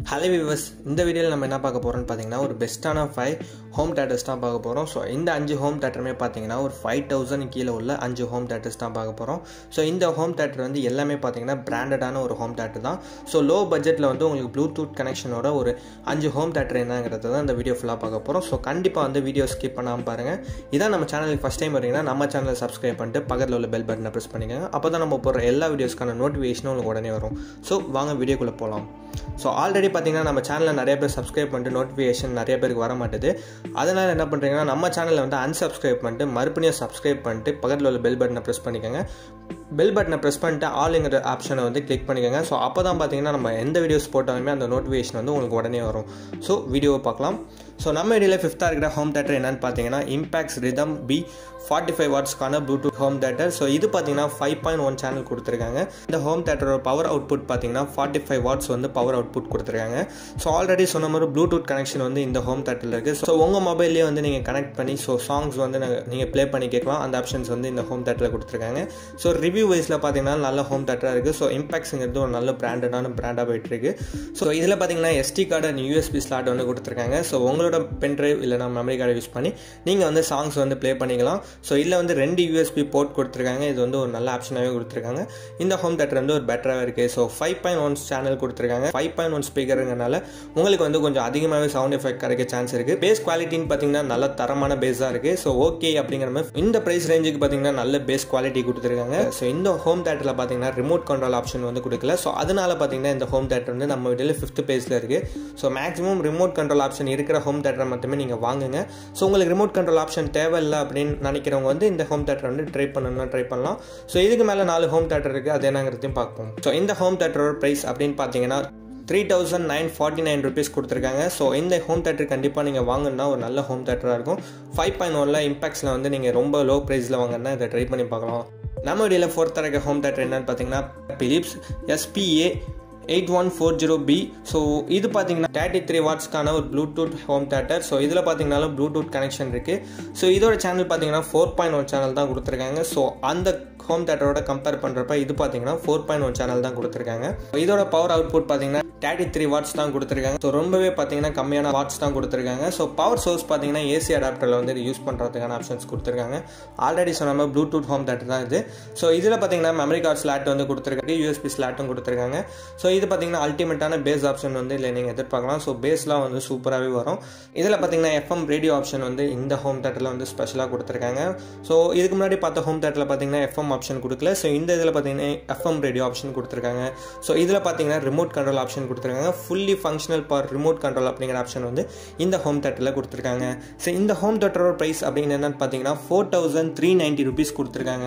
hello விவஸ் இந்த வீடியோவில் நம்ம என்ன பார்க்க போகிறோம்னு பார்த்தீங்கன்னா ஒரு பெஸ்ட்டான ஃபைவ் ஹோம் தேட்டர்ஸ் தான் பார்க்க போகிறோம் ஸோ இந்த அஞ்சு ஹோம் தேட்டருமே பார்த்தீங்கன்னா ஒரு ஃபைவ் தௌசண்ட் கீழே உள்ள அஞ்சு ஹோம் தேட்டர்ஸ் தான் பார்க்க போகிறோம் ஸோ இந்த ஹோம் தேட்டர் வந்து எல்லாமே பார்த்தீங்கன்னா பிராண்டடான ஒரு ஹோம் தேட்டர் தான் ஸோ லோ பட்ஜெட்டில் வந்து உங்களுக்கு ப்ளூடூத் கனெக்ஷனோட ஒரு அஞ்சு ஹோம் தேட்டர் என்னங்கிறது தான் இந்த வீடியோ ஃபுல்லாக பார்க்க போகிறோம் ஸோ கண்டிப்பாக வந்து வீடியோ ஸ்கிப் பண்ணாமல் பாருங்கள் இதான் நம்ம சேனலுக்கு ஃபஸ்ட் டைம் வரீங்கன்னா நம்ம சேனலை சப்ஸ்கிரைப் பண்ணிட்டு பக்கத்தில் உள்ள பெல் பட்டனை ப்ரெஸ் பண்ணிக்கோங்க அப்போ தான் நம்ம போடுற எல்லா வீடியோஸ்க்கான நோட்டிஃபிகேஷனும் உங்களுக்கு உடனே வரும் ஸோ வாங்க வீடியோக்குள்ளே போகலாம் ஸோ ஆல்ரெடி பார்த்தீங்கன்னா நம்ம சேனலில் நிறைய பேர் சப்ஸ்கிரைப் பண்ணிட்டு நோட்டிஃபிகேஷன் நிறைய பேருக்கு வர மாட்டுது அதனால் என்ன பண்ணுறீங்கன்னா நம்ம சேனலில் வந்து அன்சப்ஸ்கிரைப் பண்ணிட்டு மறுபடியும் சப்ஸ்கிரைப் பண்ணிட்டு பக்கத்தில் உள்ள பெல் பட்டனை ப்ரெஸ் பண்ணிக்கோங்க பெல் பட்டனை ப்ரெஸ் பண்ணிட்டு ஆளுங்கிற ஆப்ஷனை வந்து கிளிக் பண்ணிக்கோங்க ஸோ அப்போ தான் பார்த்தீங்கன்னா நம்ம எந்த வீடியோஸ் போட்டாலுமே அந்த நோட்டிஃபிகேஷன் வந்து உங்களுக்கு உடனே வரும் ஸோ வீடியோவை பார்க்கலாம் ஸோ நம்ம இடையில் ஃபிஃப்த்தாக இருக்கிற ஹோம் தேட்டர் என்னன்னு பார்த்தீங்கன்னா Impex rhythm B forty five வாட்ஸ்க்கான ப்ளூடூத் ஹோம் தேட்டர் ஸோ இது பார்த்தீங்கன்னா ஃபைவ் பாயிண்ட் ஒன் சேனல் கொடுத்துருக்காங்க இந்த ஹோம் தேட்டரோட பவர் அவுட்புட் பார்த்தீங்கன்னா ஃபார்ட்டி ஃபைவ் வாட்ஸ் வந்து பவர் அவுட்புட் கொடுத்துருக்காங்க ஸோ ஆல்ரெடி சொன்ன மாதிரி ப்ளூடூத் கனெக்ஷன் வந்து இந்த ஹோம் தேட்டரில் இருக்குது ஸோ உங்கள் மொபைல்லேயே வந்து நீங்கள் கனெக்ட் பண்ணி ஸோ சாங்ஸ் வந்து நீங்கள் ப்ளே பண்ணி கேட்கலாம் அந்த ஆப்ஷன்ஸ் வந்து இந்த ஹோம் தேட்டரில் கொடுத்துருக்காங்க ஸோ ரிவ்யூ வைஸில் பார்த்தீங்கன்னா நல்ல ஹோம் தேட்டராக இருக்குது ஸோ இம்பாக்ஸுங்கிறது ஒரு நல்ல பிராண்டடான பிராண்டாக போயிட்டு இருக்கு ஸோ இதில் பார்த்தீங்கன்னா SD card and USB slot வந்து கொடுத்துருக்காங்க ஸோ உங்களோட பென் ட்ரைவ் இல்லைனா மெமரி கார்டை யூஸ் பண்ணி நீங்கள் வந்து சாங்ஸ் வந்து ப்ளே பண்ணிக்கலாம் ஸோ இதில் வந்து ரெண்டு யூஎஸ்பி போர்ட் கொடுத்துருக்காங்க இது வந்து ஒரு நல்ல ஆப்ஷனாகவே கொடுத்துருக்காங்க இந்த ஹோம் தேட்டர் வந்து ஒரு பெட்டராக இருக்குது so five point one channel கொடுத்துருக்காங்க ஃபைவ் பாயிண்ட் ஒன் ஸ்பீக்கருங்கனால உங்களுக்கு வந்து கொஞ்சம் அதிகமாகவே சவுண்ட் எஃபெக்ட் கிடைக்க சான்ஸ் இருக்குது பேஸ் குவாலிட்டின்னு பார்த்தீங்கன்னா நல்ல தரமான பேஸாக இருக்குது ஸோ ஓகே அப்படிங்கிற மாதிரி இந்த ப்ரைஸ் ரேஞ்சுக்கு பார்த்தீங்கன்னா நல்ல பேஸ் குவாலிட்டி கொடுத்துருக்காங்க ஸோ இந்த ஹோம் தேட்டரில் பார்த்தீங்கன்னா ரிமோட் கண்ட்ரோல் ஆப்ஷன் வந்து கொடுக்கல ஸோ அதனால பார்த்தீங்கன்னா இந்த ஹோம் தேட்டர் வந்து நம்ம வீட்டில் ஃபிஃப்த் பேஸில் இருக்குது so maximum remote control option இருக்கிற ஹோம் தேட்டரை மட்டுமே நீங்கள் வாங்குங்க ஸோ உங்களுக்கு ரிமோட் கண்ட்ரோல் ஆப்ஷன் தேவையில்லை அப்படின்னு நினைக்கிறவங்க வந்து இந்த ஹோம் தேட்டர் வந்து ட்ரை பண்ணணும்னா ட்ரை பண்ணலாம் ஸோ இதுக்கு மேலே நாலு ஹோம் தேட்டர் இருக்குது அது என்னங்கிறதையும் பார்ப்போம் ஸோ இந்த ஹோம் தேட்டரோட ப்ரைஸ் அப்படின்னு பார்த்தீங்கன்னா three thousand nine forty nine rupees கொடுத்துருக்காங்க ஸோ இந்த ஹோம் தேட்டர் கண்டிப்பாக நீங்கள் வாங்கினா ஒரு நல்ல ஹோம் தேட்டராக இருக்கும் ஃபைவ் பாயிண்ட் ஒனில் இம்பாக்ஸில் வந்து நீங்கள் ரொம்ப லோ ப்ரைஸில் வாங்கினா இதை ட்ரை பண்ணி பார்க்கலாம் நம்ம இடையில் ஃபோர்த் இருக்க ஹோம் தேட்டர் என்னன்னு பார்த்தீங்கன்னா Philips SPA eight one four zero B so இது பார்த்தீங்கன்னா தேர்ட்டி த்ரீ வாட்ஸ்க்கான ஒரு ப்ளூடூத் ஹோம் தேட்டர் ஸோ இதில் பார்த்தீங்கன்னாலும் ப்ளூடூத் கனெக்ஷன் இருக்குது ஸோ இதோட சேனல் பார்த்தீங்கன்னா ஃபோர் பாயிண்ட் ஒன் சேனல் தான் கொடுத்துருக்காங்க ஸோ அந்த ஹோம் தேட்டரோட கம்பேர் பண்ணுறப்ப இது பார்த்தீங்கன்னா ஃபோர் பாயிண்ட் ஒன் சேனல் தான் கொடுத்துருக்காங்க இதோட பவர் அவுட்புட் பார்த்தீங்கன்னா தேர்ட்டி த்ரீ வாட்ஸ் தான் கொடுத்துருக்காங்க ஸோ ரொம்பவே பார்த்தீங்கன்னா கம்மியான வாட்ஸ் தான் கொடுத்துருக்காங்க ஸோ பவர் சோர்ஸ் பார்த்தீங்கன்னா ஏசி அடாப்டரில் வந்து யூஸ் பண்ணுறதுக்கான ஆப்ஷன்ஸ் கொடுத்துருக்காங்க ஆல்ரெடி சொன்ன மாதிரி ப்ளூடூத் ஹோம் தேட்டர் தான் இது ஸோ இதில் பார்த்தீங்கன்னா மெமரி கார்டு ஸ்லாட் வந்து கொடுத்துருக்காங்க யூஎஸ்பி ஸ்லாட்டும் கொடுத்துருக்காங்க ஸோ இது பார்த்தீங்கன்னா அல்டிமேட்டான பேஸ் ஆப்ஷன் வந்து இல்லை நீங்கள் எதிர்பார்க்கலாம் ஸோ பேஸ்லாம் வந்து சூப்பராகவே வரும் இதில் பார்த்தீங்கன்னா எஃப்எம் ரேடியோ ஆப்ஷன் வந்து இந்த ஹோம் தேட்டரில் வந்து ஸ்பெஷலாக கொடுத்துருக்காங்க ஸோ இதுக்கு முன்னாடி பார்த்த ஹோம் தேட்டரில் பார்த்தீங்கன்னா எஃப்எம் ஆப்ஷன் கொடுக்கல ஸோ இந்த இதில் பார்த்தீங்கன்னா எஃப்எம் ரேடியோ ஆப்ஷன் கொடுத்துருக்காங்க ஸோ இதில் பார்த்தீங்கன்னா ரிமோட் கண்ட்ரோல் ஆப்ஷன் கொடுத்துருக்காங்க fully functional for remote control அப்படிங்கிற ஆப்ஷன் வந்து இந்த ஹோம் தேட்டரில் கொடுத்துருக்காங்க ஸோ இந்த ஹோம் தேட்டரோட ப்ரைஸ் அப்படின்னு என்னன்னு பார்த்தீங்கன்னா four thousand three ninety rupees கொடுத்துருக்காங்க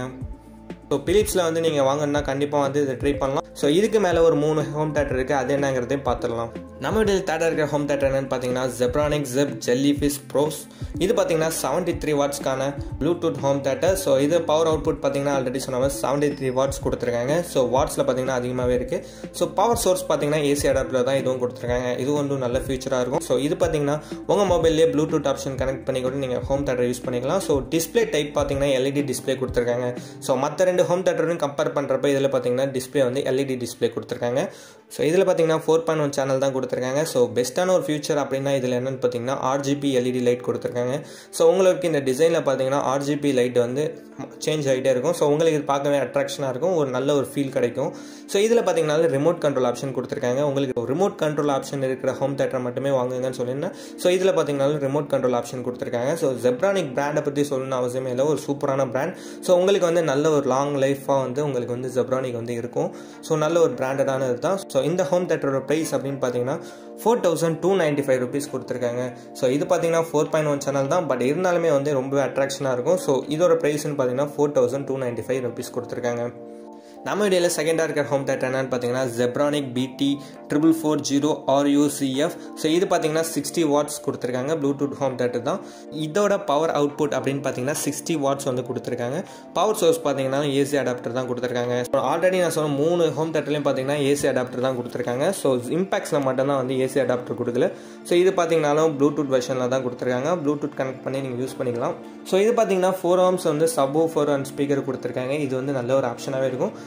ஸோ பிலிப்ஸில் வந்து நீங்கள் வாங்கினா கண்டிப்பாக வந்து இதை ட்ரை பண்ணலாம் ஸோ இதுக்கு மேலே ஒரு மூணு ஹோம் தேட்டர் இருக்குது அது என்னங்கிறதையும் பார்த்துடலாம் நம்ம வீட்டில் தேட்டர் இருக்கிற ஹோம் தேட்டர் என்னன்னு பார்த்தீங்கன்னா Zebronic Zeb jelly fish pros இது பார்த்தீங்கன்னா செவன்ட்டி த்ரீ வாட்ஸ்க்கான ப்ளூடூத் ஹோம் தேட்டர் ஸோ இது பவர் அவுட்புட் பார்த்தீங்கன்னா ஆல்ரெடி சொன்ன மாதிரி செவன்ட்டி த்ரீ வாட்ஸ் கொடுத்துருக்காங்க ஸோ வாட்ஸில் பார்த்தீங்கன்னா அதிகமாகவே இருக்குது ஸோ பவர் சோர்ஸ் பார்த்தீங்கன்னா ஏசி அடாப்டர் தான் இதுவும் கொடுத்துருக்காங்க இது வந்து நல்ல ஃபியூச்சராக இருக்கும் ஸோ இது பார்த்தீங்கன்னா உங்கள் மொபைல்லேயே ப்ளூடூத் ஆப்ஷன் கனெக்ட் பண்ணி கூட நீங்கள் ஹோம் தேட்டர் யூஸ் பண்ணிக்கலாம் ஸோ டிஸ்பிளே டைப் பார்த்தீங்கன்னா எல்இடி டிஸ்பிளே கொடுத்துருக்காங்க ஸோ மற்ற ரெண்டு ஹோம் தேட்டரும் கம்பேர் பண்ணுறப்ப இதில் பார்த்தீங்கன்னா டிஸ்பிளே வந்து எல்இடி டிஸ்பிளே கொடுத்துருக்காங்க ஸோ இதில் பார்த்தீங்கன்னா ஃபோர் பாயிண்ட் ஒன் சேனல் தான் கொடுத்துருக்காங்க ஸோ பெஸ்ட்டான ஒரு ஃபியூச்சர் அப்படின்னா இதில் என்னென்னு பார்த்தீங்கன்னா ஆர்ஜிபி எல்இடி லைட் கொடுத்துருக்காங்க ஸோ உங்களுக்கு இந்த டிசைனில் பார்த்தீங்கன்னா ஆர்ஜிபி லைட் வந்து சேஞ்ச் ஆகிட்டே இருக்கும் ஸோ உங்களுக்கு இது பார்க்கவே அட்ராக்ஷனாக இருக்கும் ஒரு நல்ல ஒரு ஃபீல் கிடைக்கும் ஸோ இதில் பார்த்தீங்கன்னா ரிமோட் கண்ட்ரோல் ஆப்ஷன் கொடுத்துருக்காங்க உங்களுக்கு ரிமோட் கண்ட்ரோல் ஆப்ஷன் இருக்கிற ஹோம் தேட்டர் மட்டுமே வாங்குங்கன்னு சொல்லியிருந்தேன் ஸோ இதில் பார்த்தீங்கன்னா ரிமோட் கண்ட்ரோல் ஆப்ஷன் கொடுத்துருக்காங்க ஸோ ஜெப்ரானிக் பிராண்டை பற்றி சொல்லணும்னு அவசியமே இல்லை ஒரு சூப்பரான பிராண்ட் ஸோ உங்களுக்கு வந்து நல்ல ஒரு லாங் லைஃபாக வந்து உங்களுக்கு வந்து ஜெப்ரானிக் வந்து இருக்கும் ஸோ நல்ல ஒரு பிராண்டடான இதுதான் ஸோ இந்த ஹோம் தேட்டரோட ப்ரைஸ் அப்படின்னு பார்த்தீங்கன்னா four thousand two ninety five rupees கொடுத்துருக்காங்க ஸோ இது பார்த்தீங்கன்னா ஃபோர் பாயிண்ட் ஒன் சேனல் தான் பட் இருந்தாலுமே வந்து ரொம்ப அட்ராக்ஷனாக இருக்கும் ஸோ இதோட ப்ரைஸ்னு பார்த்தீங்கன்னா four thousand two ninety five rupees கொடுத்துருக்காங்க நம்ம இடையில் செகண்டாக இருக்கிற ஹோம் தேட்டர் என்னன்னு பார்த்தீங்கன்னா Zebronic BT triple four zero RUCF so இது பார்த்தீங்கன்னா சிக்ஸ்டி வாட்ஸ் கொடுத்துருக்காங்க ப்ளூடூத் ஹோம் தேட்டர் தான் இதோட பவர் அவுட்புட் அப்படின்னு பார்த்தீங்கன்னா சிக்ஸ்டி வாட்ஸ் வந்து கொடுத்துருக்காங்க பவர் சோர்ஸ் பார்த்தீங்கன்னா ஏசி அடாப்டர் தான் கொடுத்துருக்காங்க ஆல்ரெடி நான் சொன்ன மூணு ஹோம் தேட்டர்லையும் பார்த்தீங்கன்னா ஏசி அடாப்டர் தான் கொடுத்துருக்காங்க ஸோ இம்பாக்ஸில் மட்டும்தான் வந்து ஏசி அடாப்டர் கொடுக்கல ஸோ இது பார்த்தீங்கன்னாலும் ப்ளூடூத் வெர்ஷனில் தான் கொடுத்துருக்காங்க ப்ளூடூத் கனெக்ட் பண்ணி நீங்கள் யூஸ் பண்ணிக்கலாம் ஸோ இது பார்த்தீங்கன்னா ஃபோர் ஆர்ம்ஸ் வந்து சப் ஃபோர் அண்ட் ஸ்பீக்கர் கொடுத்துருக்காங்க இது வந்து நல்ல ஒரு ஆப்ஷனாகவே இருக்கும்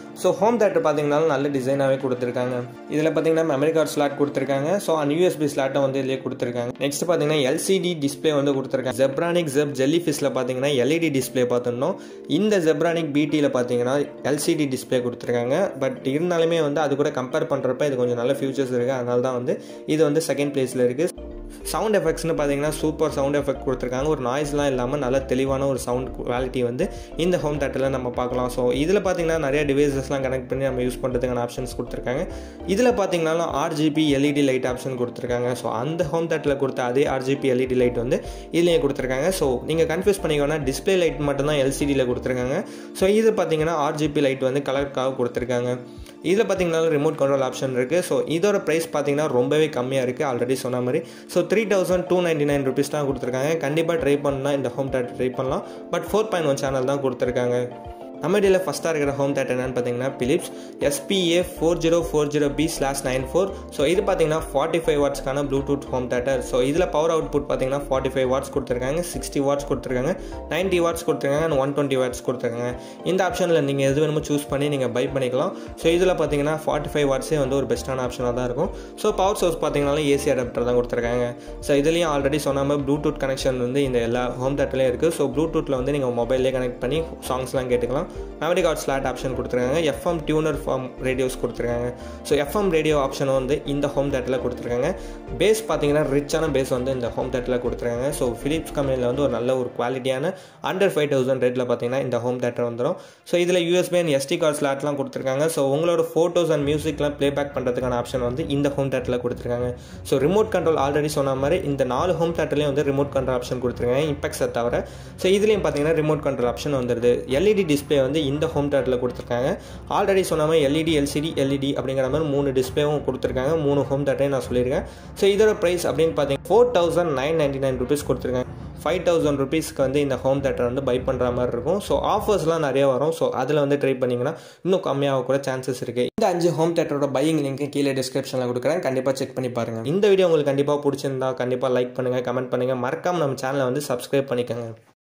ஸோ ஹோம் தேட்டர் பார்த்தீங்கன்னாலும் நல்ல டிசைனாகவே கொடுத்துருக்காங்க இதில் பார்த்தீங்கன்னா மெமரி கார்டு ஸ்லாட் கொடுத்துருக்காங்க ஸோ அண்ட் யூஎஸ்பி ஸ்லாட்டை வந்து இதிலே கொடுத்துருக்காங்க நெக்ஸ்ட் பார்த்தீங்கன்னா எல்சிடி டிஸ்பிளே வந்து கொடுத்துருக்காங்க ஜெப்ரானிக் ஜெப் ஜெல்லி ஃபிஷில் பார்த்தீங்கன்னா எல்இடி டிஸ்பிளே பார்த்துருந்தோம் இந்த ஜெப்ரானிக் பிடியில் பார்த்தீங்கன்னா எல்சிடி டிஸ்பிளே கொடுத்துருக்காங்க பட் இருந்தாலுமே வந்து அது கூட கம்பேர் பண்ணுறப்ப இது கொஞ்சம் நல்ல ஃபியூச்சர்ஸ் இருக்குது அதனால தான் வந்து இது வந்து செகண்ட் பிளேஸில் இருக்குது சவுண்ட் எஃபெக்ட்ஸ்னு பார்த்தீங்கன்னா சூப்பர் சவுண்ட் எஃபெக்ட் கொடுத்துருக்காங்க ஒரு நாய்ஸ்லாம் இல்லாமல் நல்ல தெளிவான ஒரு சவுண்ட் குவாலிட்டி வந்து இந்த ஹோம் தேட்டரில் நம்ம பார்க்கலாம் ஸோ இதில் பார்த்தீங்கன்னா நிறைய டிவைசஸ்லாம் கனெக்ட் பண்ணி நம்ம யூஸ் பண்ணுறதுக்கான ஆப்ஷன்ஸ் கொடுத்துருக்காங்க இதில் பார்த்தீங்கன்னாலும் ஆர்ஜிபி எல்இடி லைட் ஆப்ஷன் கொடுத்துருக்காங்க ஸோ அந்த ஹோம் தேட்டரில் கொடுத்த அதே ஆர்ஜிபி எல்இடி லைட் வந்து இதுலேயே கொடுத்துருக்காங்க ஸோ நீங்கள் கன்ஃபியூஸ் பண்ணிக்கோன்னா டிஸ்பிளே லைட் மட்டும்தான் எல்சிடியில் கொடுத்துருக்காங்க ஸோ இது பார்த்தீங்கன்னா ஆர்ஜிபி லைட் வந்து கலருக்காக கொடுத்துருக்காங்க இதில் பார்த்தீங்கன்னா ரிமோட் கண்ட்ரோல் ஆப்ஷன் இருக்குது ஸோ இதோட ப்ரைஸ் பார்த்தீங்கன்னா ரொம்பவே கம்மியாக இருக்குது ஆல்ரெடி சொன்ன மாதிரி so three thousand two ninety nine rupees தான் கொடுத்துருக்காங்க கண்டிப்பாக ட்ரை பண்ணால் இந்த ஹோம் தேட்டர் ட்ரை பண்ணலாம் but four point one channel தான் கொடுத்துருக்காங்க நம்ம இடையில் ஃபஸ்ட்டாக இருக்கிற ஹோம் தேட்டர் என்னன்னு பார்த்தீங்கன்னா Philips SPA four zero four zero B slash nine four so இது பார்த்தீங்கன்னா ஃபார்ட்டி ஃபைவ் வாட்ஸ்க்கான ப்ளூடூத் ஹோம் தேட்டர் ஸோ இதில் பவர் அவுட்புட் பார்த்தீங்கன்னா ஃபார்ட்டி ஃபைவ் வாட்ஸ் கொடுத்துருக்காங்க சிக்ஸ்டி வாட்ஸ் கொடுத்துருக்காங்க நைன்ட்டி வாட்ஸ் கொடுத்துருக்காங்க அண்ட் ஒன் டுவெண்ட்டி வாட்ஸ் கொடுத்துருக்காங்க இந்த ஆப்ஷனில் நீங்கள் எது வேணுமோ சூஸ் பண்ணி நீங்கள் பை பண்ணிக்கலாம் ஸோ இதில் பார்த்தீங்கன்னா ஃபார்ட்டி ஃபைவ் வாட்ஸே வந்து ஒரு பெஸ்ட்டான ஆப்ஷனாக தான் இருக்கும் ஸோ பவர் சோர்ஸ் பார்த்தீங்கனாலும் ஏசி அடாப்டர் தான் கொடுத்துருக்காங்க ஸோ இதுலேயும் ஆல்ரெடி சொன்ன மாதிரி ப்ளூடூத் கனெக்ஷன் வந்து இந்த எல்லா ஹோம் தேட்டர்லேயும் இருக்குது ஸோ ப்ளூடூத்தில் வந்து நீங்கள் மொபைல்லே கனெக்ட் பண்ணி சாங்ஸ்லாம் கேட்டுக்கலாம் மெமரி கார்டு ஸ்லாட் ஆப்ஷன் கொடுத்துருக்காங்க எஃப்எம் டியூனர் ஃபார்ம் ரேடியோஸ் கொடுத்துருக்காங்க ஸோ எஃப்எம் ரேடியோ ஆப்ஷன் வந்து இந்த ஹோம் தேட்டரில் கொடுத்துருக்காங்க பேஸ் பார்த்தீங்கன்னா ரிச்சான பேஸ் வந்து இந்த ஹோம் தேட்டரில் கொடுத்துருக்காங்க ஸோ ஃபிலிப்ஸ் கம்பெனியில் வந்து ஒரு நல்ல ஒரு குவாலிட்டியான அண்டர் ஃபைவ் தௌசண்ட் ரேட்டில் பார்த்தீங்கன்னா இந்த ஹோம் தேட்டர் வந்துடும் ஸோ இதில் யூஎஸ்பி அண்ட் எஸ்டி கார்டு ஸ்லாட்லாம் கொடுத்துருக்காங்க ஸோ உங்களோட ஃபோட்டோஸ் அண்ட் மியூசிக்லாம் ப்ளேபேக் பண்ணுறதுக்கான ஆப்ஷன் வந்து இந்த ஹோம் தேட்டரில் கொடுத்துருக்காங்க ஸோ ரிமோட் கண்ட்ரோல் ஆல்ரெடி சொன்ன மாதிரி இந்த நாலு ஹோம் தேட்டர்லேயும் வந்து ரிமோட் கண்ட்ரோல் ஆப்ஷன் கொடுத்துருக்காங்க இம்பெக்ஸை தவிர ஸோ இதுலேயும் பார்த்தீங்கன்னா ரிமோட் கண்ட்ரோல் ஆப்ஷன் வந்துடுது எல்இடி டிஸ்பிளே வந்து இந்த ஹோம் தேட்டரில் கொடுத்துருக்காங்க ஆல்ரெடி சொன்ன மாதிரி எல்இடி எல்சிடி எல்இடி அப்படிங்கிற மாதிரி மூணு டிஸ்பிளேவும் கொடுத்துருக்காங்க மூணு ஹோம் தேட்டரையும் நான் சொல்லியிருக்கேன் ஸோ இதோட ப்ரைஸ் அப்படின்னு பார்த்தீங்கன்னா four thousand nine ninety nine rupees கொடுத்துருக்காங்க ஃபைவ் தௌசண்ட் ருபீஸ்க்கு வந்து இந்த ஹோம் தேட்டர் வந்து பை பண்ணுற மாதிரி இருக்கும் ஸோ ஆஃபர்ஸ்லாம் நிறைய வரும் ஸோ அதில் வந்து ட்ரை பண்ணிங்கன்னா இன்னும் கம்மியாக கூட சான்சஸ் இருக்குது இந்த அஞ்சு ஹோம் தேட்டரோட பையிங் லிங்க் கீழே டிஸ்கிரிப்ஷனில் கொடுக்குறேன் கண்டிப்பாக செக் பண்ணி பாருங்கள் இந்த வீடியோ உங்களுக்கு கண்டிப்பாக பிடிச்சிருந்தா கண்டிப்பாக லைக் பண்ணுங்கள் கமெண்ட் பண்ணுங்கள் மறக்காமல் நம்ம சேனலை வந்து சப்ஸ்கிரைப் பண்ணிக்கோங்க